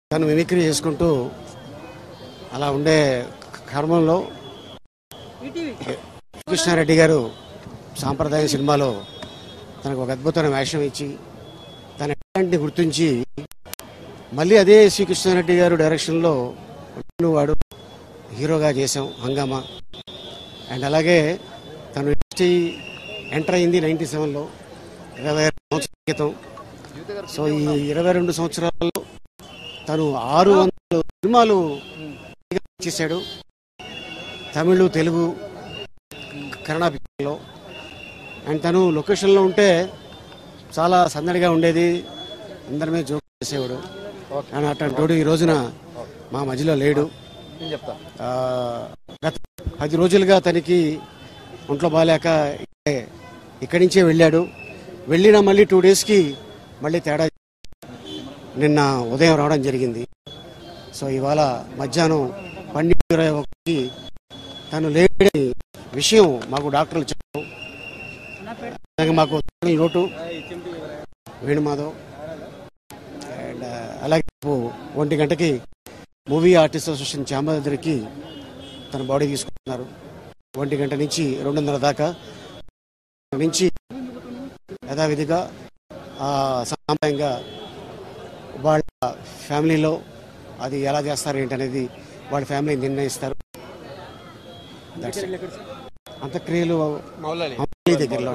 తను మిమిక్రీ చేసుకుంటూ అలా ఉండే క్రమంలో కృష్ణారెడ్డి గారు సాంప్రదాయ సినిమాలో తనకు ఒక అద్భుతమైన వేషం ఇచ్చి తన టాలెంట్ని గుర్తించి మళ్ళీ అదే శ్రీకృష్ణారెడ్డి గారు డైరెక్షన్లో వాడు హీరోగా చేసాం హంగామా అండ్ అలాగే తను ఇండస్ట్రీ ఎంటర్ అయింది నైంటీ సెవెన్లో ఇరవై రెండు సంవత్సరాల క్రితం సో ఈ ఇరవై రెండు సంవత్సరాల్లో తను ఆరు వందల సినిమాలు చేశాడు తమిళ్ తెలుగు కన్నడ పిక్చర్లో అండ్ తను లొకేషన్లో ఉంటే చాలా సందడిగా ఉండేది అందరి మీద జోక్ చేసేవాడు అండ్ అట్లాంటి ఈ రోజున మా మధ్యలో లేడు నేను చెప్తా ఆ, గత పది రోజులుగా తనకి ఒంట్లో బాగాలేక ఇక్కడే- ఇక్కడి నుంచే వెళ్ళాడు వెళ్ళిన మళ్ళీ టూ డేస్కి మళ్ళీ తేడా నిన్న ఉదయం రావడం జరిగింది సో ఇవాళ మధ్యాహ్నం పన్నెండు ఇరవై ఒకటికి తను లేడని విషయం మాకు డాక్టర్లు చెప్పారు అలాగే మాకు తెలియని లోటు వేణుమాధవ్ అండ్ అలాగే రేపు ఒంటి గంటకి మూవీ ఆర్టిస్ట్ అసోసియేషన్ ఛాంబర్ దగ్గరికి తన బాడీ తీసుకుంటున్నారు ఒంటి గంట నుంచి రెండున్నర దాకా నుంచి యథావిధిగా ఆ, సాంప్రదాయంగా వాళ్ళ ఫ్యామిలీలో అది ఎలా చేస్తారు ఏంటనేది వాళ్ళ ఫ్యామిలీ నిర్ణయిస్తారు That's it. అంత్యక్రియలు మౌలాలి అమ్మాయి దగ్గరలో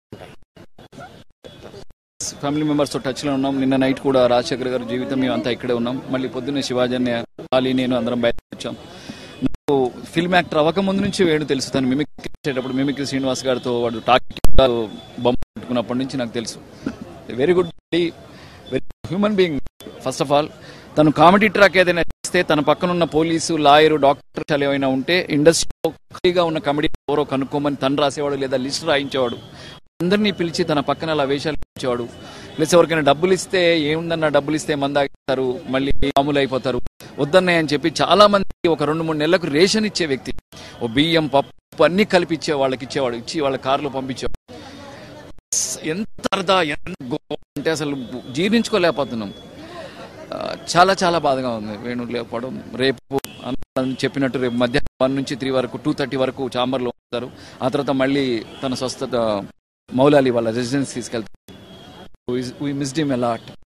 ఫ్యామిలీ మెంబర్స్ తో టచ్ లో ఉన్నాం నిన్న నైట్ కూడా రాజశేఖర్ గారి జీవితం మేము అంతా ఇక్కడే ఉన్నాం మళ్ళీ పొద్దున్నే శివాజీ అలీ నేను అందరం బయట వచ్చాం నాకు ఫిల్మ్ యాక్టర్ అవ్వక ముందు నుంచి వేణు తెలుసు తను మిమిక్రీ చేసేటప్పుడు మిమిక్రీ శ్రీనివాస్ గారితో వాడు టాక్ బొమ్మ పెట్టుకున్నప్పటి నుంచి నాకు తెలుసు very good very human being first of all తను కామెడీ ట్రాక్ ఏదైనా చేస్తే తన పక్కన ఉన్న పోలీసు లాయరు డాక్టర్ చాలా ఏమైనా ఉంటే ఇండస్ట్రీలో ఖాళీగా ఉన్న కమెడీ ఎవరో కనుక్కోమని తను రాసేవాడు లేదా లిస్ట్ రాయించేవాడు అందరినీ పిలిచి తన పక్కన అలా వేషాలు ఇచ్చేవాడు ప్లస్ ఎవరికైనా డబ్బులు ఇస్తే ఏముందన్న డబ్బులు ఇస్తే మందాగిస్తారు మళ్ళీ మామూలు అయిపోతారు వద్దన్నాయి అని చెప్పి చాలా మంది ఒక రెండు మూడు నెలలకు రేషన్ ఇచ్చే వ్యక్తి ఓ బియ్యం పప్పు అన్ని కలిపి ఇచ్చే వాళ్ళకి ఇచ్చేవాడు ఇచ్చి వాళ్ళ కారులో పంపించేవాడు ఎంత అర్థా ఎంత గొప్ప అంటే అసలు జీర్ణించుకోలేకపోతున్నాం ఆ, చాలా చాలా బాధగా ఉంది వేణు లేకపోవడం రేపు అన్న చెప్పినట్టు రేపు మధ్యాహ్నం వన్ నుంచి త్రీ వరకు టూ థర్టీ వరకు చాంబర్లో ఉంటారు ఆ తర్వాత మళ్ళీ తన స్వస్థత మౌలాలి వాళ్ళ రెసిడెన్స్ తీసుకెళ్తారు మిస్డ్ హిమ్ అలాట్